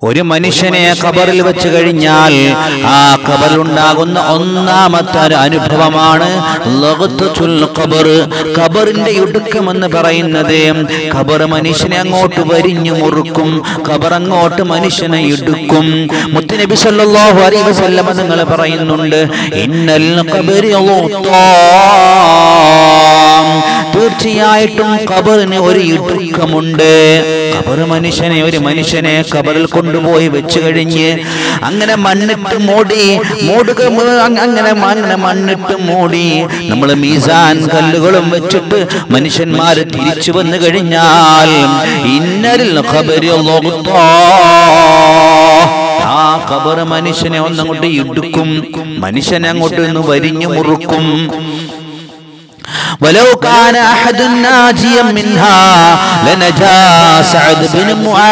ഒരു മനുഷ്യനെ ഖബറിൽ വെച്ച് കഴിഞ്ഞാൽ ആ ഖബറിലുണ്ടാകുന്ന ഒന്നാമത്തെ ഒരു അനുഭവമാണ് ലഗ്തത്തുൽ ഖബർ ഖബറിന്റെ ഇടുക്കമെന്ന് പറയുന്നത് ഖബർ മനുഷ്യനെ അങ്ങോട്ട് വരിഞ്ഞു മുറുക്കും ഖബർ അങ്ങോട്ട് മനുഷ്യനെ ഇടുക്കും മുത്തുനബി സല്ലല്ലാഹു അലൈഹി വസല്ലം നിങ്ങൾ പറയുന്നുണ്ട് ഇന്നൽ ഖബരി തീർച്ചയായിട്ടും ഖബറിന് ഒരു ഇടുക്കമുണ്ട് ഖബർ മനുഷ്യനെ ഒരു മനുഷ്യനെ ഖബറിൽ കൊണ്ടുപോയി വെച്ച് കഴിഞ്ഞ് അങ്ങനെ മണ്ണിട്ട് മൂടി മൂടുക മു- അങ് അങ്ങനെ മ- അങ്ങനെ മണ്ണിട്ട് മൂടി നമ്മൾ മീസാൻ കല്ലുകളും വെച്ചിട്ട് മനുഷ്യന്മാര് തിരിച്ചു വന്നു കഴിഞ്ഞാൽ ഇന്നരിൽ ഖബരി ആ ഖബർ മനുഷ്യനെ ഒന്നങ്ങോട്ട് ഇടുക്കും മനുഷ്യനെ അങ്ങോട്ട് നിന്ന് വരിഞ്ഞു മുറുക്കും ولو كان أحد ناجيا منها لنجا سعد بن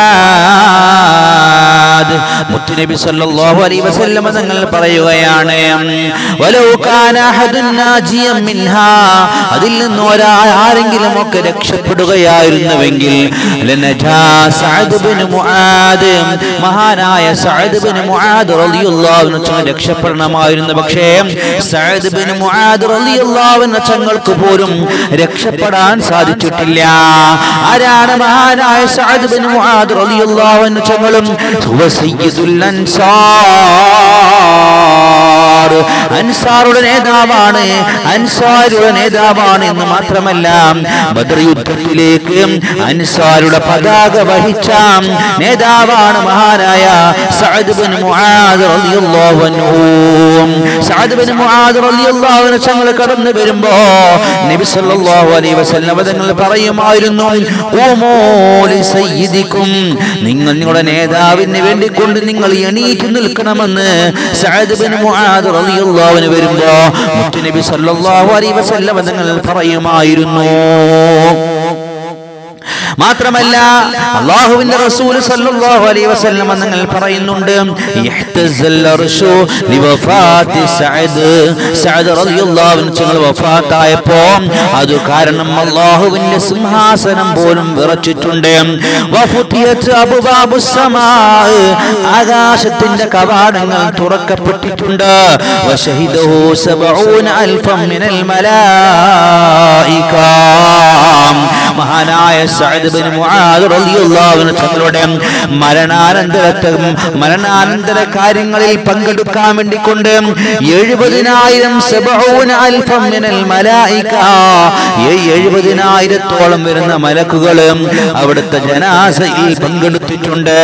معاذ മുത്തുനബി സല്ലല്ലാഹു അലൈഹി വസല്ലം തങ്ങൾ പറയുകയാണ് വലൗ കാന അഹദുൻ നാജിയം മിൻഹാ അതിൽ നിന്ന് ഒരാൾ ആരെങ്കിലും ഒക്കെ രക്ഷപ്പെടുകയായിരുന്നുവെങ്കിൽ ലനജാ സഅദ് ബിൻ മുആദ് മഹാനായ സഅദ് ബിൻ മുആദ് റളിയല്ലാഹു അൻഹു രക്ഷപ്പെടണമായിരുന്നു പക്ഷേ സഅദ് ബിൻ മുആദ് റളിയല്ലാഹു അൻഹു തങ്ങൾക്ക് പോലും രക്ഷപ്പെടാൻ സാധിച്ചിട്ടില്ല ആരാണ് മഹാനായ സഅദ് ബിൻ മുആദ് റളിയല്ലാഹു അൻഹു തങ്ങളും ഹുവ സയ്യിദുൽ അൻസാർ അൻസാറുടെ നേതാവാണ് അൻസാരുടെ നേതാവാണ് എന്ന് മാത്രമല്ല ബദർ യുദ്ധത്തിലേക്ക് അൻസാരുടെ പതാക വഹിച്ച നേതാവാണ് മഹാനായ സഅദ് ബിൻ മുആദ് റളിയല്ലാഹു അൻഹു സഅദ് ബിൻ മുആദ് റളിയല്ലാഹു അൻഹു തങ്ങൾ കടന്നു വരുമ്പോ നബി സല്ലല്ലാഹു അലൈഹി വസല്ലം തങ്ങൾ പറയുമായിരുന്നു ഖൂമൂ ലി സയ്യിദിക്കും നിങ്ങൾ നിങ്ങളുടെ നേതാവിന് വേണ്ടി കൊണ്ട് നിങ്ങൾ എണീറ്റ് നിൽക്കണമെന്ന് സഅദ് ബിൻ മുആദ് റളിയല്ലാഹു അൻഹു വരുമ്പോ മുത്തുനബി സല്ലല്ലാഹു അലൈഹി വസല്ലം തങ്ങൾ പറയുമായിരുന്നു മാത്രമല്ല അള്ളാഹുവിന്റെ റസൂൽ സല്ലല്ലാഹു അലൈഹി വസല്ലം നിങ്ങൾ പറയുന്നുണ്ട് ഇഹ്തസൽ അർശു ലിവഫാത്തി സഅദ് സഅദ് റളിയല്ലാഹു അൻഹു തങ്ങൾ വഫാത്തായപ്പോ അത് കാരണം അള്ളാഹുവിന്റെ സിംഹാസനം പോലും വിറച്ചിട്ടുണ്ട് വഫുതിയത് അബ്വാബുസ് സമാ ആകാശത്തിന്റെ കവാടങ്ങൾ തുറക്കപ്പെട്ടിട്ടുണ്ട് വശഹിദഹു സബഊന അൽഫം മിനൽ മലായിക മഹാനായ സഅദ് ബിൻ മുആദ് റളിയല്ലാഹു അൻഹു തങ്ങളുടെ മരണാനന്തര മരണാനന്തര കാര്യങ്ങളിൽ പങ്കെടുക്കാൻ വേണ്ടി കൊണ്ട് എഴുപതിനായിരം സബഊന അൽഫം മിനൽ മലായിക ഈ എഴുപതിനായിരത്തോളം വരുന്ന മലക്കുകൾ അവിടുത്തെ ജനാസയിൽ പങ്കെടുത്തിട്ടുണ്ട്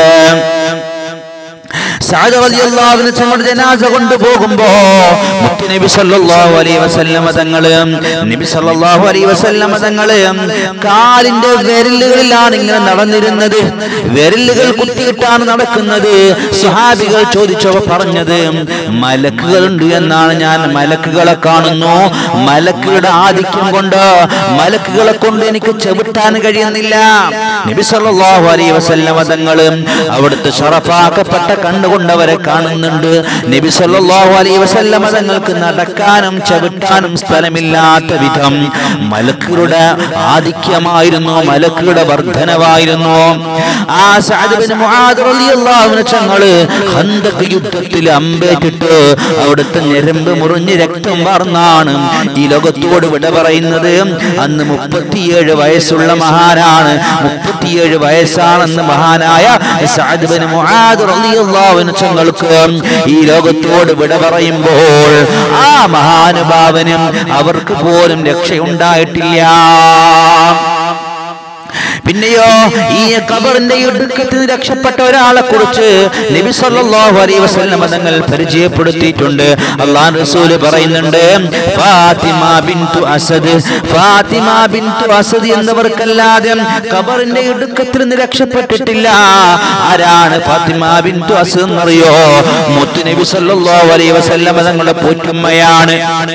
സഅദ് റളിയല്ലാഹു അൻഹു തങ്ങളുടെ ജനാസ കൊണ്ടുപോകുമ്പോ മുത്തുനബി സല്ലല്ലാഹു അലൈഹി വസല്ലമ തങ്ങള് നബി സല്ലല്ലാഹു അലൈഹി വസല്ലമ തങ്ങള് കാലിന്റെ വിരലുകളിലാണ് ഇങ്ങനെ നടന്നിരുന്നത് വിരലുകൾ കുത്തിയിട്ടാണ് നടക്കുന്നത് സുഹാബികൾ ചോദിച്ചവ പറഞ്ഞത് മലക്കുകളുണ്ട് എന്നാണ് ഞാൻ മലക്കുകളെ കാണുന്നു മലക്കുകളുടെ ആധിക്യം കൊണ്ട് മലക്കുകളെ കൊണ്ട് എനിക്ക് ചെവിട്ടാൻ കഴിയുന്നില്ല നബി സല്ലല്ലാഹു അലൈഹി വസല്ലമ തങ്ങള് അവിടുത്തെ ഷറഫാക്കപ്പെട്ട കണ്ണുകൊണ്ടവരെ കാണുന്നുണ്ട് നബി സല്ലല്ലാഹു അലൈഹി വസല്ലമ തങ്ങൾക്ക് നടക്കാനും ചവിട്ടാനും സ്ഥലമില്ലാത്ത വിധം മലക്കുകളുടെ ആധിക്യമായിരുന്നു മലക്കുകളുടെ വർധനവായിരുന്നു ആ സഅദ് ബിൻ മുആദ് റളിയല്ലാഹു അൻഹു തങ്ങള് ഖന്തഖ് യുദ്ധത്തിൽ അമ്പേറ്റിട്ട് അവിടുത്തെ ഞരമ്പ് മുറിഞ്ഞ് രക്തം വാർന്നാണ് ഈ ലോകത്തോട് വിട പറയുന്നത് അന്ന് മുപ്പത്തിയേഴ് വയസ്സുള്ള മഹാനാണ് മുപ്പത്തിയേഴ് വയസ്സാണെന്ന് മഹാനായ സഅദ് ബിൻ മുആദ് റളിയല്ലാഹു അൻഹു തങ്ങൾക്ക് ഈ ലോകത്തോട് വിട പറയുമ്പോൾ ആ മഹാനുഭാവനും അവർക്ക് പോലും രക്ഷയുണ്ടായിട്ടില്ല പിന്നെയോ ഈ ഖബറിന്റെ ഇടുക്കത്തിൽ രക്ഷപ്പെട്ട ഒരാളെ കുറിച്ച് നബി സല്ലല്ലാഹു അലൈഹി വസല്ലം തങ്ങൾ പരിചയപ്പെടുത്തിയിട്ടുണ്ട് അള്ളാഹു റസൂൽ പറയുന്നുണ്ട് Fatima bint Asad Fatima bint Asad എന്നവർക്കല്ലാതെ ഖബറിന്റെ ഇടുക്കത്തിൽ നിന്ന് രക്ഷപ്പെട്ടിട്ടില്ല ആരാണ് ഫാത്തിമ ബിൻതു അസദ് എന്നറിയോ മുത്തു നബി സല്ലല്ലാഹു അലൈഹി വസല്ലം തങ്ങളുടെ പോറ്റുമ്മയാണ്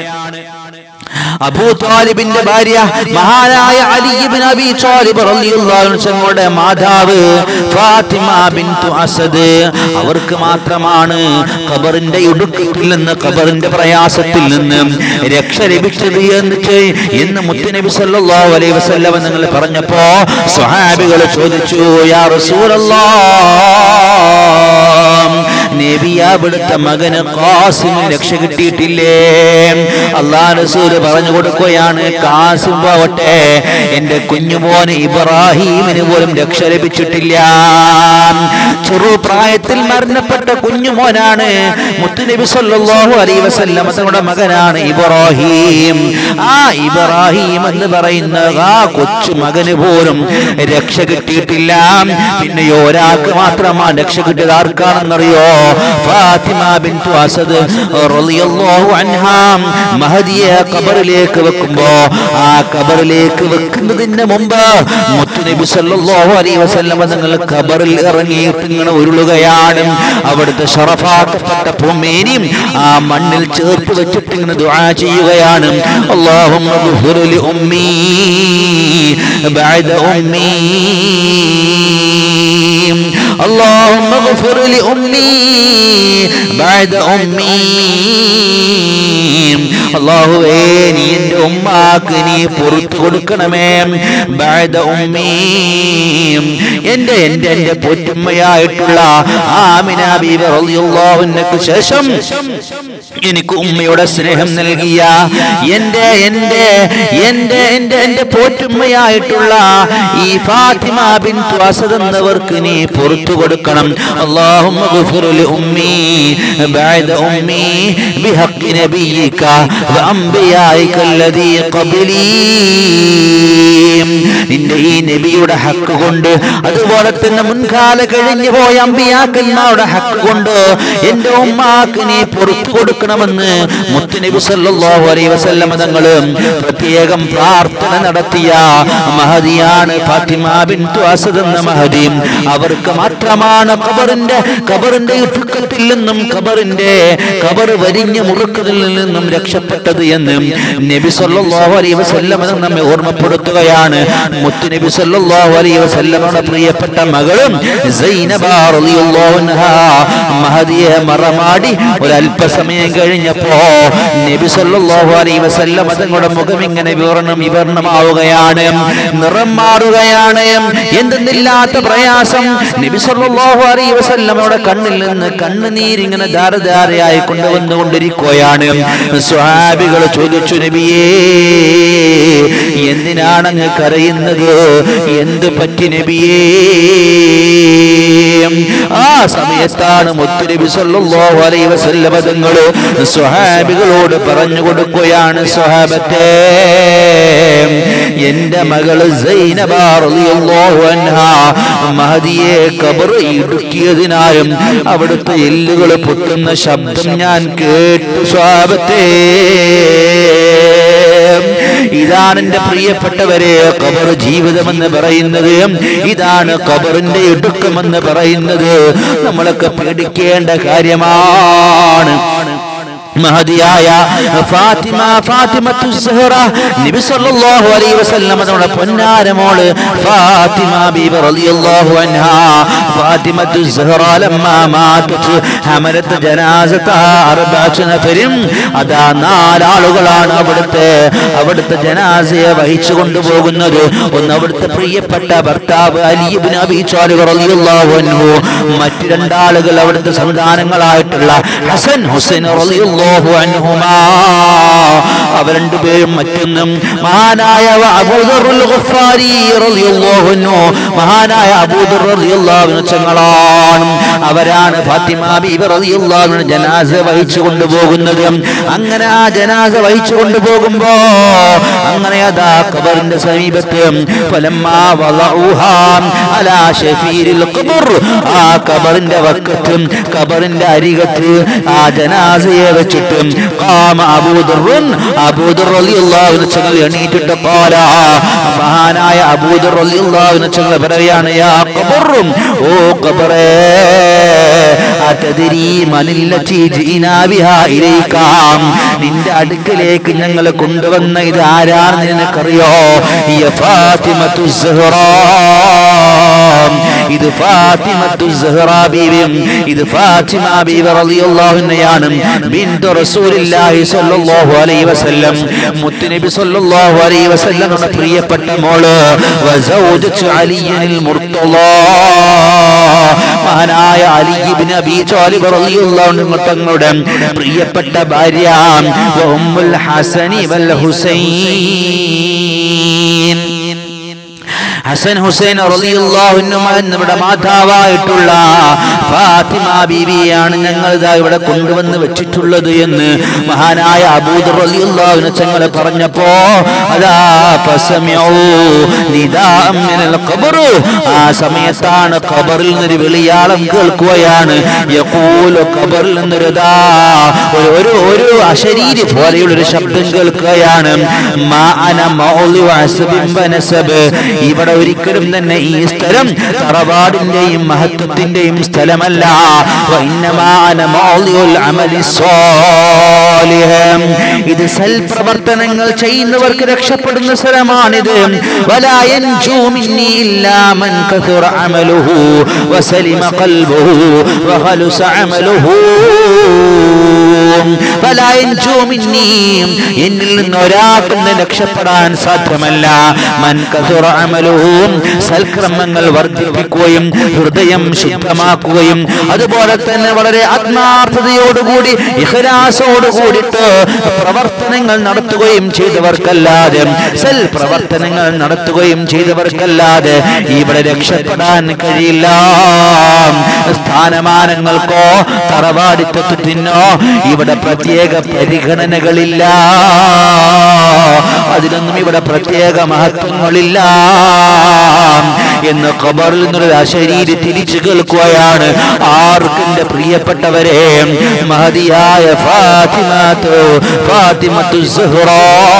അബൂ താലിബിന്റെ ഭാര്യ മഹാനായ അലി ഇബ്നു അബി താലിബ് റളിയല്ലാഹു അൻഹു തങ്ങളുടെ മാതാവ് ഫാത്തിമ ബിൻതു അസദ് അവർക്ക് മാത്രമാണ് ഖബറിന്റെ ഇടുക്കത്തിൽ നിന്ന് ഖബറിന്റെ പ്രയാസത്തിൽ നിന്ന് രക്ഷ ലഭിച്ചത് എന്ന് ചെ- എന്ന് മുത്തുനബി സല്ലല്ലാഹു അലൈഹി വസല്ലം നിങ്ങൾ പറഞ്ഞപ്പോ സ്വഹാബികൾ ചോദിച്ചു യാ റസൂലല്ലാഹ് അവിടുത്തെ മകന് കാസിമിന് രക്ഷ കിട്ടിയിട്ടില്ലേ അള്ളാഹ് റസൂൽ പറഞ്ഞു കൊടുക്കുകയാണ് കാസിം പോവട്ടെ എന്റെ കുഞ്ഞുമോന് ഇബ്രാഹീമിന് പോലും രക്ഷ ലഭിച്ചിട്ടില്ല ചെറുപ്രായത്തിൽ മരണപ്പെട്ട കുഞ്ഞുമോനാണ് മുത്തുനബി സല്ലല്ലാഹു അലൈഹി വസല്ലം തങ്ങളുടെ മകനാണ് ഇബ്രാഹിം ആ ഇബ്രാഹിം എന്ന് പറയുന്ന ആ കൊച്ചു മകന് പോലും രക്ഷ കിട്ടിയിട്ടില്ല പിന്നെയോ ഒരാൾക്ക് മാത്രമാണ് രക്ഷ കിട്ടിയത് ആർക്കാണെന്നറിയോ ഫാത്തിമ ബിൻതു അസദ് റളിയല്ലാഹു അൻഹാ മഹദിയെ ഖബറിലേക്ക് വെക്കുമ്പോ ആ ഖബറിലേക്ക് വെക്കുന്നതിന് മുമ്പ് മുത്തുനബി സല്ലല്ലാഹു അലൈഹി വസല്ലം തങ്ങൾ ഖബറിൽ ഇറങ്ങിയിട്ട് ഇങ്ങനെ ഉരുളുകയാണ് അവിടുത്തെ ഷറഫാക്കപ്പെട്ട ഭൂമേനിയും ആ മണ്ണിൽ ചേർത്ത് വെച്ചിട്ട് ഇങ്ങനെ ദുആ ചെയ്യുകയാണ് അല്ലാഹുമ്മ ഗ്ഫിർ ലി ഉമ്മി ബഅദ ഉമ്മി اللهم اغفر لأمي بعد أمي അള്ളാഹുവേ നീ എന്റെ ഉമ്മാക്ക് നീ പുറത്തു കൊടുക്കണമേ ബാദ ഉമ്മീം എന്റെ എന്റെ എന്റെ പൊറ്റുമ്മയായിട്ടുള്ള ആമിന ബീബി റളിയല്ലാഹുവിനക്ക് ശേഷം എനിക്ക് ഉമ്മയുടെ സ്നേഹം നൽകിയ എന്റെ എന്റെ എന്റെ എന്റെ എന്റെ പോറ്റുമ്മയായിട്ടുള്ള ഈ ഫാത്തിമ ബിൻ അസദ് എന്നവർക്ക് നീ പുറത്തു കൊടുക്കണം اللهم اغفر لأمي بعد أمي بحق نبيك وأنبيائك الذي قبلي നിന്റെ ഈ നബിയുടെ ഹക്ക് കൊണ്ട് അതുപോലെ തന്നെ മുൻകാല കഴിഞ്ഞു പോയ അമ്പിയാക്കന്മാരുടെ ഹക്ക് കൊണ്ട് എന്റെ ഉമ്മാക്ക് നീ പുറത്തു കൊടുക്കണമെന്ന് മുത്തുനബി സല്ലല്ലാഹു അലൈഹി വസല്ലം തങ്ങൾ പ്രത്യേകം പ്രാർത്ഥന നടത്തിയ മഹദിയാണ് ഫാത്തിമ ബിൻതു അസദ് എന്ന മഹദി അവർക്ക് മാത്രമാണ് ഖബറിന്റെ ഖബറിന്റെ ഇടുക്കത്തിൽ നിന്നും ഖബറിന്റെ ഖബർ വരിഞ്ഞ മുറുക്കതിൽ നിന്നും രക്ഷപ്പെട്ടത് എന്ന് നബി സല്ലല്ലാഹു അലൈഹി വസല്ലം നമ്മെ ഓർമ്മപ്പെടുത്തുകയാണ് മുത്തുനബി സല്ലല്ലാഹു അലൈഹി വസല്ലമയുടെ പ്രിയപ്പെട്ട മകളും സൈനബ റളിയല്ലാഹു അൻഹാ മഹദിയെ മറമാടി ഒരല്പസമയം കഴിഞ്ഞപ്പോ നബി സല്ലല്ലാഹു അലൈഹി വസല്ലം തങ്ങളുടെ മുഖം ഇങ്ങനെ വിവരണം വിവരണമാവുകയാണ് നിറം മാറുകയാണ് എന്തെന്നില്ലാത്ത പ്രയാസം നബി സല്ലല്ലാഹു അലൈഹി വസല്ലമയുടെ കണ്ണിൽ നിന്ന് കണ്ണുനീരിങ്ങനെ ധാരധാരയായി കൊണ്ടുവന്നുകൊണ്ടിരിക്കുകയാണ് സ്വഹാബികൾ ചോദിച്ചു നബിയേ എന്തിനാണ് അങ്ങ് കരയുന്നത് എന്ത് പറ്റി നബിയേ ആ സമയത്താണ് മുത്തുനബി സല്ലല്ലാഹു അലൈഹി വസല്ലമ തങ്ങൾ സ്വഹാബികളോട് പറഞ്ഞു കൊടുക്കുകയാണ് സ്വഹാബത്തെ എന്റെ മകള് സൈനബ റളിയല്ലാഹു അൻഹാ മഹദിയെ ഖബർ ഇടുക്കിയതിനാലും അവിടുത്തെ എല്ലുകൾ പൊട്ടുന്ന ശബ്ദം ഞാൻ കേട്ടു സ്വഹാബത്തെ ഇതാണ് എന്റെ പ്രിയപ്പെട്ടവരെ ഖബർ ജീവിതമെന്ന് പറയുന്നത് ഇതാണ് ഖബറിന്റെ ഇടുക്കമെന്ന് പറയുന്നത് നമ്മളൊക്കെ പേടിക്കേണ്ട കാര്യമാണ് മഹദിയായ ഫാത്തിമ ഫാത്തിമത്തു സുഹറ നബി സല്ലല്ലാഹു അലൈഹി വസല്ലം നമ്മുടെ പൊന്നാര മോള് ഫാത്തിമ ബീബി റളിയല്ലാഹു അൻഹാ ഫാത്തിമത്തു സുഹറ ലമ്മാ മാതത്ത് ഹമലത്ത് ജനാസത അർബഅത്ത് നഫരും അതാ നാലാളുകളാണ് അവിടുത്തെ അവിടുത്തെ ജനാസയെ വഹിച്ചു കൊണ്ടുപോകുന്നത് ഒന്ന് അവിടുത്തെ പ്രിയപ്പെട്ട ഭർത്താവ് അലി ഇബ്നു അബീ ത്വാലിബ് റളിയല്ലാഹു അൻഹു മറ്റു രണ്ടാളുകൾ അവിടുത്തെ സന്താനങ്ങളായിട്ടുള്ള ഹസൻ ഹുസൈൻ റളിയല്ലാഹു റളിയല്ലാഹു അൻഹുമാ അവർ രണ്ടുപേരും മറ്റൊന്നും മഹാനായ അബൂദറുൽ ഗഫാരി റളിയല്ലാഹു അൻഹു മഹാനായ അബൂദർ റളിയല്ലാഹു അൻഹു ചങ്ങളാണ് അവരാണ് ഫാത്തിമ ബീബി റളിയല്ലാഹു അൻഹു ജനാസ വഹിച്ചു കൊണ്ടുപോകുന്നത് അങ്ങനെ ആ ജനാസ വഹിച്ചു കൊണ്ടുപോകുമ്പോ അങ്ങനെ അതാ ഖബറിന്റെ സമീപത്ത് ഫലമ്മാ വളഊഹാ അലാ ഷഫീരിൽ ഖബർ ആ ഖബറിന്റെ വക്കത്ത് ഖബറിന്റെ അരികത്ത് ആ ജനാസയെ വെച്ചിട്ട് ഖാമ അബൂദറുൻ അബൂദർ റളിയല്ലാഹു അൻഹു ചങ്ങൾ എണീറ്റിട്ട് ഖാല മഹാനായ അബൂദർ റളിയല്ലാഹു അൻഹു ചങ്ങൾ പറയാണ് യാ ഖബറും ഓ ഖബറേ അതദരി മനില്ലത്തി ജീനാ ബിഹാ ഇലൈക നിന്റെ അടുക്കലേക്ക് ഞങ്ങൾ കൊണ്ടുവന്ന ഇത് ആരാണെന്ന് നിനക്കറിയോ യ ഫാത്തിമത്തു സുഹ്റാ ഇത് ഫാത്തിമത്തു സഹ്റാ ബീവിയും ഇത് ഫാത്തിമ ബീവി റളിയല്ലാഹു അൻഹയാണ് ബിന്തു റസൂലില്ലാഹി സ്വല്ലല്ലാഹു അലൈഹി വസല്ലം മുത്തുനബി സ്വല്ലല്ലാഹു അലൈഹി വസല്ലമയുടെ പ്രിയപ്പെട്ട മോള് വസൗജത്തു അലിയിൽ മുർത്തളാ മഹാനായ അലി ഇബ്നു അബീ ത്വാലിബ് റളിയല്ലാഹു അൻഹു തങ്ങളുടെ പ്രിയപ്പെട്ട ഭാര്യ ഉമ്മുൽ ഹസനി വൽ ഹുസൈൻ ഹസൻ ഹുസൈൻ റളിയല്ലാഹു അൻഹുമ എന്നിവിടെ മാതാവായിട്ടുള്ള ഫാത്തിമ ബീവിയാണ് ഞങ്ങൾ ഇതാ ഇവിടെ കൊണ്ടുവന്ന് വെച്ചിട്ടുള്ളത് എന്ന് മഹാനായ അബൂദർ റളിയല്ലാഹു അൻഹു ഞങ്ങൾ പറഞ്ഞപ്പോ അതാ ഫസമിഉ നിദാഅം മിനൽ ഖബർ ആ സമയത്താണ് ഖബറിൽ നിന്നൊരു വിളിയാളം കേൾക്കുകയാണ് യഖൂലു ഖബറിൽ നിന്നൊരു ദാ ഒരു ഒരു ഒരു അശരീരി പോലെയുള്ള ഒരു ശബ്ദം കേൾക്കുകയാണ് മാ അന മൗളി വഅസ്ബിൻ വനസബ് ഇവിടെ ഒരിക്കലും തന്നെ ഈ സ്ഥലം തറവാടിന്റെയും മഹത്വത്തിന്റെയും സ്ഥലമല്ല വഇന്നമാ അന മൗളിഉൽ അമലി സ്വാലിഹ്. ഇത് സൽപ്രവർത്തനങ്ങൾ ചെയ്യുന്നവർക്ക് രക്ഷപ്പെടുന്ന സ്ഥലമാണിത് വലാ യൻജൂ മിന്നി ഇല്ലാ മൻ കഥുറ അമലുഹു വസലിമ ഖൽബുഹു വഖലുസ അമലുഹു ഫലാ യൻജൂ മിന്നി എന്നിൽ നിന്ന് ഒരാൾക്കും തന്നെ രക്ഷപ്പെടാൻ സാധ്യമല്ല മൻ കഥുറ അമലുഹു സൽക്രമങ്ങൾ വർദ്ധിപ്പിക്കുകയും ഹൃദയം ശുദ്ധമാക്കുകയും അതുപോലെ തന്നെ വളരെ ആത്മാർത്ഥതയോടുകൂടി ഇഹ്ലാസോട് കൂടിയിട്ട് പ്രവർത്തനങ്ങൾ നടത്തുകയും ചെയ്തവർക്കല്ലാതെ സൽ പ്രവർത്തനങ്ങൾ നടത്തുകയും ചെയ്തവർക്കല്ലാതെ ഇവിടെ രക്ഷപ്പെടാൻ കഴിയില്ല സ്ഥാനമാനങ്ങൾക്കോ തറവാടിത്വത്തിനോ ഇവിടെ പ്രത്യേക പരിഗണനകളില്ല അതിനൊന്നും ഇവിടെ പ്രത്യേക മഹത്വങ്ങളില്ല എന്ന് ഖബറിൽ നിന്നൊരു അശരീരി തിരിച്ചു കേൾക്കുകയാണ് ആർക്കെന്റെ പ്രിയപ്പെട്ടവരെ മഹതിയായ ഫാത്തിമത്തു ഫാത്തിമത്തു സുഹ്റാ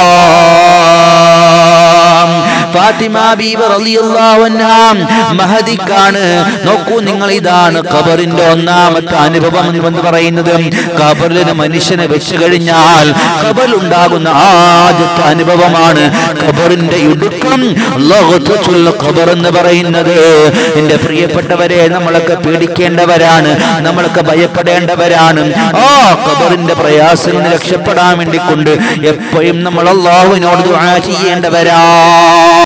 ഫാത്തിമ ബീവി റളിയല്ലാഹു അൻഹാ മഹദിക്കാണ് നോക്കൂ നിങ്ങൾ ഇതാണ് ഖബറിന്റെ ഒന്നാമത്തെ അനുഭവം എന്ന് പറയുന്നത് ഖബറിൽ ഒരു മനുഷ്യനെ വെച്ച് കഴിഞ്ഞാൽ ഖബറിൽ ഉണ്ടാകുന്ന ആദ്യത്തെ അനുഭവമാണ് ഖബറിന്റെ ഇടുക്കം ലഗ്തത്തുൽ ഖബർ എന്ന് പറയുന്നത് എന്റെ പ്രിയപ്പെട്ടവരെ നമ്മളൊക്കെ പേടിക്കേണ്ടവരാണ് നമ്മളൊക്കെ ഭയപ്പെടേണ്ടവരാണ് ആ ഖബറിന്റെ പ്രയാസങ്ങൾ രക്ഷപ്പെടാൻ വേണ്ടി കൊണ്ട് എപ്പോഴും നമ്മൾ അള്ളാഹുവിനോട് ദുആ ചെയ്യേണ്ടവരാ